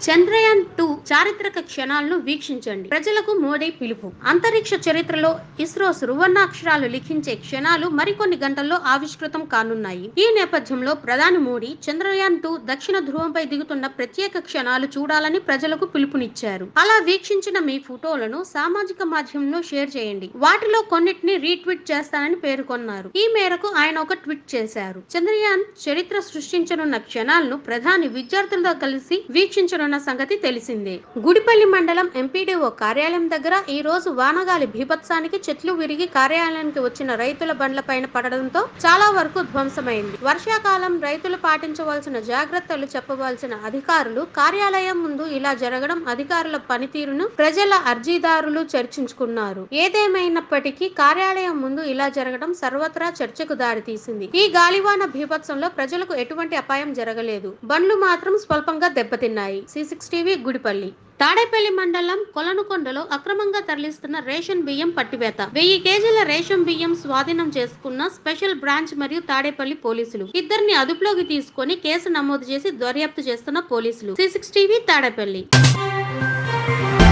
Chandrayaan two చారిత్రక క్షణాలను వీక్షించండి ప్రజలకు మోడీ పిలుపు అంతరిక్ష చరిత్రలో ఇస్రో సువర్ణాక్షరాలు లిఖించే క్షణాలు మరికొన్ని గంటల్లో ఆవిష్కృతం కానున్నాయి ఈ నేపథ్యంలో ప్రధాని మోడీ చంద్రయాన్ టూ దక్షిణ ధ్రువంపై దిగుతున్న ప్రత్యేక క్షణాలు చూడాలని ప్రజలకు పిలుపునిచ్చారు అలా వీక్షించిన మీ ఫోటోలను సామాజిక మాధ్యమంలో షేర్ చేయండి వాటిలో కొన్నిటిని రీట్వీట్ చేస్తానని పేర్కొన్నారు ఈ మేరకు ఆయన ఒక ట్వీట్ చేశారు చంద్రయాన్ చరిత్ర సృష్టించనున్న క్షణాలను ప్రధాని విద్యార్థులతో కలిసి వీక్షించనున్న సంగతి తెలిసిందే గుడిపల్లి మండలం ఎంపీడీఓ కార్యాలయం దగ్గర ఈ రోజు వానగాలి బీభత్సానికి చెట్లు విరిగి కార్యాలయానికి వచ్చిన రైతుల బండ్లపైన పడడంతో చాలా వరకు ధ్వంసమైంది వర్షాకాలం రైతులు పాటించవలసిన జాగ్రత్తలు చెప్పవలసిన అధికారులు కార్యాలయం ముందు ఇలా జరగడం అధికారుల పనితీరును ప్రజల అర్జీదారులు చర్చించుకున్నారు ఏదేమైనప్పటికీ కార్యాలయం ముందు ఇలా జరగడం సర్వత్రా చర్చకు దారితీసింది ఈ గాలివాన బీభత్సంలో ప్రజలకు ఎటువంటి అపాయం జరగలేదు బండ్లు మాత్రం స్వల్పంగా దెబ్బతిన్నాయి C six TV Gudipalli Tadepalli మండలం కొలనుకొండలో అక్రమంగా తరలిస్తున్న రేషన్ బియ్యం పట్టివేత వెయ్యి కేజీల రేషన్ బియ్యం స్వాధీనం చేసుకున్న స్పెషల్ బ్రాంచ్ మరియు తాడేపల్లి పోలీసులు ఇద్దరిని అదుపులోకి తీసుకొని కేసు నమోదు చేసి దర్యాప్తు చేస్తున్న పోలీసులు సి సిక్స్ టీవీ తాడేపల్లి